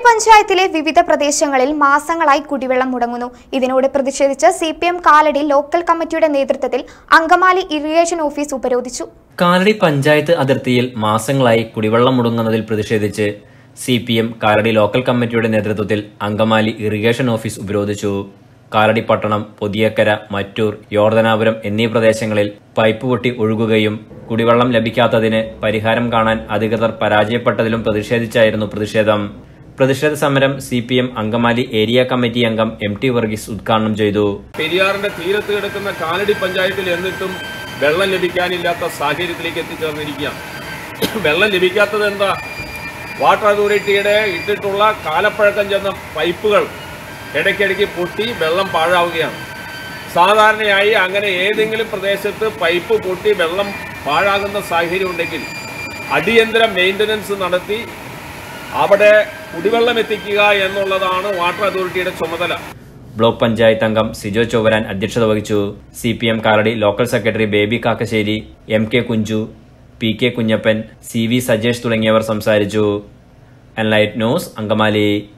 പഞ്ചായത്തിലെ വിവിധ പ്രദേശങ്ങളിൽ മാസങ്ങളായി കുടിവെള്ളം മുടങ്ങുന്നു ഇതിനോട് പ്രതിഷേധിച്ച് C P M Kalady local കമ്മിറ്റിയുടെ നേതൃത്വത്തിൽ അങ്കമാലി ഇറിഗേഷൻ ഓഫീസ് ഉപരോധിച്ചു കാലടി പഞ്ചായത്ത് അതിർത്തിയിൽ മാസങ്ങളായി കുടിവെള്ളം മുടങ്ങുന്നതിൽ പ്രതിഷേധിച്ച് C P M Kalady local കമ്മിറ്റിയുടെ നേതൃത്വത്തിൽ അങ്കമാലി ഇറിഗേഷൻ ഓഫീസ് ഉപരോധിച്ചു കാലടി പട്ടണം പുതിയക്കര മറ്റൂർ യോർദനാപുരം എന്നീ പ്രദേശങ്ങളിൽ പൈപ്പ് പൊട്ടി ഒഴുകുകയും കുടിവെള്ളം ലഭിക്കാത്തതിന് പരിഹാരം കാണാൻ അധികൃതർ പരാജയപ്പെട്ടതിലും പ്രതിഷേധിച്ചായിരുന്നു പ്രതിഷേധം പ്രതിഷേധ സമരം C P M Angamaly area committee അംഗം എം ടി വർഗീസ് ഉദ്ഘാടനം ചെയ്തു പെരിയാറിന്റെ തീരത്ത് കിടക്കുന്ന കാലടി പഞ്ചായത്തിൽ എന്നിട്ടും വെള്ളം ലഭിക്കാനില്ലാത്ത സാഹചര്യത്തിലേക്ക് എത്തിച്ചേർന്നിരിക്കുകയാണ് വെള്ളം ലഭിക്കാത്തത് എന്താ വാട്ടർ അതോറിറ്റിയുടെ ഇട്ടിട്ടുള്ള കാലപ്പഴക്കം ചെന്ന പൈപ്പുകൾ ഇടയ്ക്കിടയ്ക്ക് പൊട്ടി വെള്ളം പാഴാവുകയാണ് സാധാരണയായി അങ്ങനെ ഏതെങ്കിലും പ്രദേശത്ത് പൈപ്പ് പൊട്ടി വെള്ളം പാഴാകുന്ന സാഹചര്യം ഉണ്ടെങ്കിൽ അടിയന്തര മെയിൻ്റനൻസ് നടത്തി അവിടെ കുടിവെള്ളം എത്തിക്കുക എന്നുള്ളതാണ് വാട്ടർ അതോറിറ്റിയുടെ ചുമതല ബ്ലോക്ക് പഞ്ചായത്ത് അംഗം സിജോ ചോവരാൻ അധ്യക്ഷത വഹിച്ചു C P M Kalady local secretary Baby Kakkassery M K Kunchu P K Kunjappan C V Sajesh തുടങ്ങിയവർ സംസാരിച്ചു എൻലൈറ്റ് ന്യൂസ് അങ്കമാലി